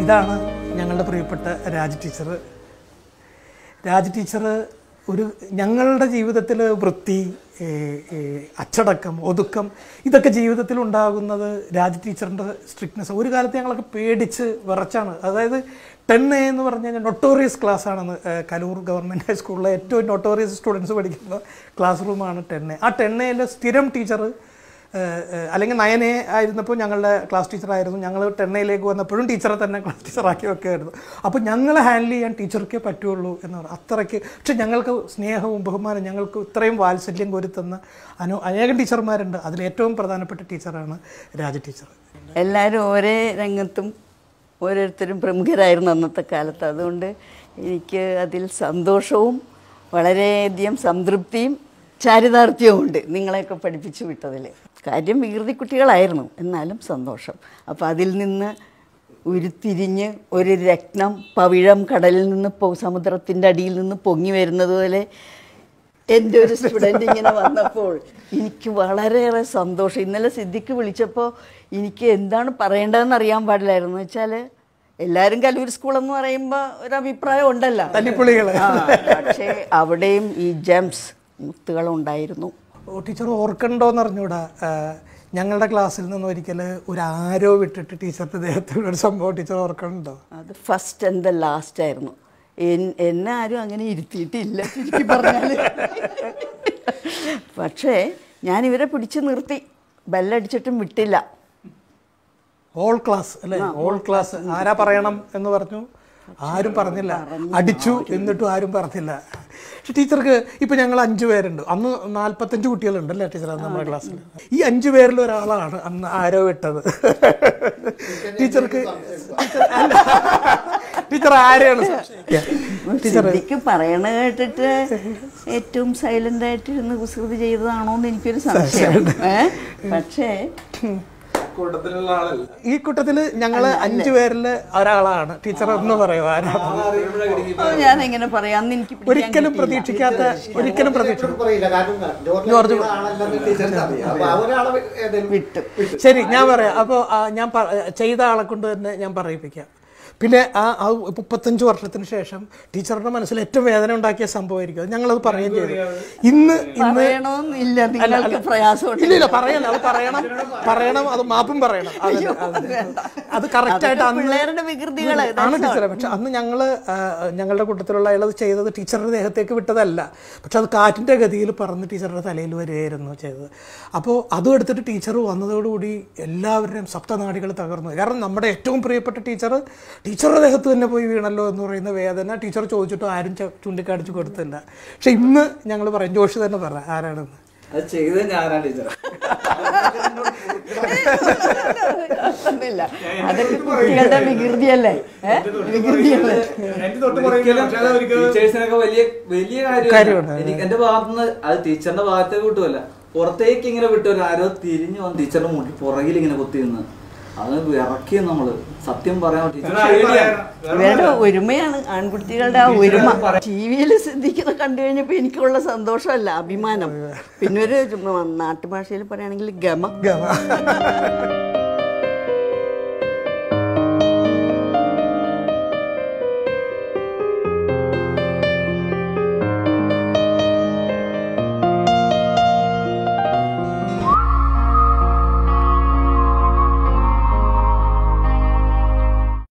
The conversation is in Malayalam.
ഇതാണ് ഞങ്ങളുടെ പ്രിയപ്പെട്ട രാജ് ടീച്ചർ രാജ് ടീച്ചർ ഒരു ഞങ്ങളുടെ ജീവിതത്തിൽ വൃത്തി ഏ, ഏ, അച്ചടക്കം ഒതുക്കം ഇതൊക്കെ ജീവിതത്തിൽ ഉണ്ടാകുന്നത് രാജ് ടീച്ചറിൻ്റെ സ്ട്രിക്ട്നെസ് ഒരു കാലത്ത് ഞങ്ങളൊക്കെ പേടിച്ച് വിറച്ചാണ് അതായത് ടെൻ എ എന്ന് പറഞ്ഞു കഴിഞ്ഞാൽ നൊട്ടോറിയസ് ക്ലാസ് ആണെന്ന് ഏ, കലൂർ ഗവൺമെൻറ് ഹൈസ്കൂളിലെ ഏറ്റവും നൊട്ടോറിയസ് സ്റ്റുഡൻസ് പഠിക്കുന്ന ക്ലാസ് റൂമാണ് ടെൻ എ ആ ടെൻ എയിലെ സ്ഥിരം ടീച്ചർ ഏഹ് ഏഹ് അല്ലെങ്കിൽ നയനെ ആയിരുന്നപ്പോൾ ഞങ്ങളുടെ ക്ലാസ് ടീച്ചറായിരുന്നു ഞങ്ങൾ ടെണ്ണയിലേക്ക് വന്നപ്പോഴും ടീച്ചറെ തന്നെ ക്ലാസ് ടീച്ചറാക്കി വെക്കുമായിരുന്നു അപ്പോൾ ഞങ്ങളെ ഹാൻഡിൽ ചെയ്യാൻ ടീച്ചർക്കേ പറ്റുള്ളൂ എന്ന് പറഞ്ഞു അത്രയ്ക്ക് പക്ഷെ ഞങ്ങൾക്ക് സ്നേഹവും ബഹുമാനം ഞങ്ങൾക്ക് ഇത്രയും വാത്സല്യം കൊരുത്തുന്ന അനു അനേകം ടീച്ചർമാരുണ്ട് അതിൽ ഏറ്റവും പ്രധാനപ്പെട്ട ടീച്ചറാണ് രാജ ടീച്ചർ എല്ലാവരും ഒരേ രംഗത്തും ഓരോരുത്തരും പ്രമുഖരായിരുന്നു അന്നത്തെ കാലത്ത് അതുകൊണ്ട് എനിക്ക് അതിൽ സന്തോഷവും വളരെയധികം സംതൃപ്തിയും ചാരിതാർത്ഥ്യവും ഉണ്ട് നിങ്ങളെയൊക്കെ പഠിപ്പിച്ചു വിട്ടതിൽ കാര്യം വികൃതി കുട്ടികളായിരുന്നു എന്നാലും സന്തോഷം അപ്പോൾ അതിൽ നിന്ന് ഉരുത്തിരിഞ്ഞ് ഒരു രത്നം പവിഴം കടലിൽ നിന്ന് പൊ സമുദ്രത്തിൻ്റെ അടിയിൽ നിന്ന് പൊങ്ങി വരുന്നത് പോലെ എൻ്റെ ഒരു സ്റ്റുഡൻ്റ് ഇങ്ങനെ വന്നപ്പോൾ എനിക്ക് വളരെയേറെ സന്തോഷം ഇന്നലെ സിദ്ദിഖ് വിളിച്ചപ്പോൾ എനിക്ക് എന്താണ് പറയേണ്ടതെന്ന് അറിയാൻ പാടില്ലായിരുന്നു വെച്ചാൽ എല്ലാവരും കലൂർ സ്കൂൾ എന്ന് പറയുമ്പോൾ ഒരു അഭിപ്രായം ഉണ്ടല്ലോ തല്ലിപ്പൊളികൾ ആ, പക്ഷേ അവിടെയും ഈ ജെംസ് മുത്തുകളുണ്ടായിരുന്നു ഓ, ടീച്ചർ ഓർക്കണ്ടോന്ന് അറിഞ്ഞൂടാ ഏഹ് ഞങ്ങളുടെ ക്ലാസ്സിൽ നിന്ന് ഒരിക്കൽ ഒരു ആരോ വിട്ടിട്ട് ടീച്ചറിൻ്റെ ദേഹത്തിലുള്ള ഒരു സംഭവം ടീച്ചർ ഓർക്കണുണ്ടോ അത് ഫസ്റ്റ് ആൻഡ് ദ ലാസ്റ്റ് ആയിരുന്നു എൻ- എന്നെ ആരും അങ്ങനെ ഇരുത്തിയിട്ടില്ല ശരിക്കും പറഞ്ഞാൽ പക്ഷേ ഞാൻ ഇവരെ പിടിച്ചു നിർത്തി ബെല്ലടിച്ചിട്ടും വിട്ടില്ല ഓൾ ക്ലാസ് അല്ലേ ഓൾ ക്ലാസ് ആരാ പറയണം എന്ന് പറഞ്ഞു ആരും പറഞ്ഞില്ല അടിച്ചു എന്നിട്ടും ആരും പറഞ്ഞില്ല പക്ഷെ ടീച്ചർക്ക് ഇപ്പൊ ഞങ്ങൾ അഞ്ചു പേരുണ്ട് അന്ന് നാല്പത്തഞ്ച് കുട്ടികളുണ്ട് അല്ലേ ടീച്ചർ അന്ന് നമ്മുടെ ക്ലാസ്സിൽ ഈ അഞ്ചു പേരിൽ ഒരാളാണ് അന്ന് ആരോ വിട്ടത് ടീച്ചർക്ക് ടീച്ചർ- അല്ല. ടീച്ചർ ആരെയാണ് സംശയിക്കുക? ടീച്ചർ സിദ്ദിഖ് പറയണ കേട്ടിട്ട് ഏറ്റവും സൈലന്റ് ആയിട്ട് ഇരുന്ന് കുസൃതി ചെയ്തതാണോ എന്ന് എനിക്കൊരു സംശയം ഏ പക്ഷേ കൂട്ടത്തിലുള്ള ആളല്ല ഈ കൂട്ടത്തില് ഞങ്ങള് അഞ്ചു പേരിൽ ഒരാളാണ് ടീച്ചർ ഒന്ന് പറയുമോ ആരാണ് അത് ഞാൻ എങ്ങനെ പറയാം അന്ന് എനിക്ക് പിടിക്കാൻ ഒരിക്കലും കിട്ടിയില്ല. പ്രതീക്ഷിക്കാത്ത ഒരിക്കലും പ്രതീക്ഷിച്ചു പറയില്ല കാരണം ജോർജ് ആളല്ലെന്ന് ടീച്ചർക്ക് അറിയാം അപ്പൊ ആ ഒരാളെ ഏതെങ്കിലും വിട്ടു ശരി ഞാൻ പറയാം അപ്പോൾ ഞാൻ പ- ചെയ്ത ആളെ കൊണ്ട് തന്നെ ഞാൻ പറയിപ്പിക്കാം പിന്നെ ആ ആ മുപ്പത്തഞ്ച് വർഷത്തിന് ശേഷം ടീച്ചറുടെ മനസ്സിൽ ഏറ്റവും വേദന ഉണ്ടാക്കിയ സംഭവമായിരിക്കും അത് ഞങ്ങളത് പറയുകയും ചെയ്തു ഇന്ന് ഇന്ന് പറയണമെന്നില്ല നിങ്ങൾക്ക് പ്രയാസമുണ്ട് ഇല്ല ഇല്ല പറയണം അത് പറയണം പറയണം അത് മാപ്പും പറയണം അത് അത് അത് കറക്റ്റ് ആയിട്ട് അന്ന് പിള്ളേരുടെ വികൃതികള് ആണ് ടീച്ചറെ പക്ഷെ അന്ന് ഞങ്ങള് ആ, ഞങ്ങളുടെ കൂട്ടത്തിലുള്ള അയാൾ അത് ചെയ്തത് ടീച്ചറുടെ ദേഹത്തേക്ക് വിട്ടതല്ല പക്ഷെ അത് കാറ്റിന്റെ ഗതിയിൽ പറന്ന് ടീച്ചറുടെ തലയിൽ വരികയായിരുന്നു ചെയ്തത് അപ്പോൾ അതും എടുത്തിട്ട് ടീച്ചർ വന്നതോടുകൂടി എല്ലാവരുടെയും സപ്തനാടികൾ തകർന്നു കാരണം നമ്മുടെ ഏറ്റവും പ്രിയപ്പെട്ട ടീച്ചർ ടീച്ചറുടെ ദേഹത്ത് തന്നെ പോയി വീണല്ലോ എന്ന് പറയുന്ന വേദന ടീച്ചർ ചോദിച്ചിട്ട് ആരും ച- ചൂണ്ടിക്കാണിച്ചു കൊടുത്തില്ല പക്ഷെ ഇന്ന് ഞങ്ങൾ പറയും ജോഷി തന്നെ പറ ആരാണെന്ന് അത് ചെയ്തത് ഞാനാണ് ടീച്ചർ ഒന്നുമില്ല അതൊക്കെ കുട്ടികളുടെ വികൃതിയല്ലേ ഏ? വികൃതിയല്ലേ ടീച്ചേഴ്സിനൊക്കെ വലിയ വലിയ കാര്യമാണ് കാര്യമാണ്. എനിക്ക് എന്റെ ഭാഗത്തുനിന്ന് അത് ടീച്ചറിന്റെ ഭാഗത്തേക്ക് വിട്ടുമല്ല പുറത്തേക്ക് ഇങ്ങനെ വിട്ടുമല്ല ആരോ തിരിഞ്ഞു വന്ന് ടീച്ചറിന്റെ മുന്നിൽ പുറകിൽ ഇങ്ങനെ കുത്തി നിന്ന് അത് ഇറക്കിയ നമ്മള് സത്യം പറയാൻ ടീച്ചർ ഇവരുടെ ഒരുമയാണ് ആൺകുട്ടികളുടെ ആ ഒരുമ ടി വിയിൽ ശ്രദ്ധിക്കുന്നത് കണ്ടു കഴിഞ്ഞപ്പോൾ എനിക്കുള്ള സന്തോഷമല്ല അഭിമാനം പിന്നെ ഒരു നാട്ടുഭാഷയിൽ പറയുകയാണെങ്കിൽ ഗമ ഗമ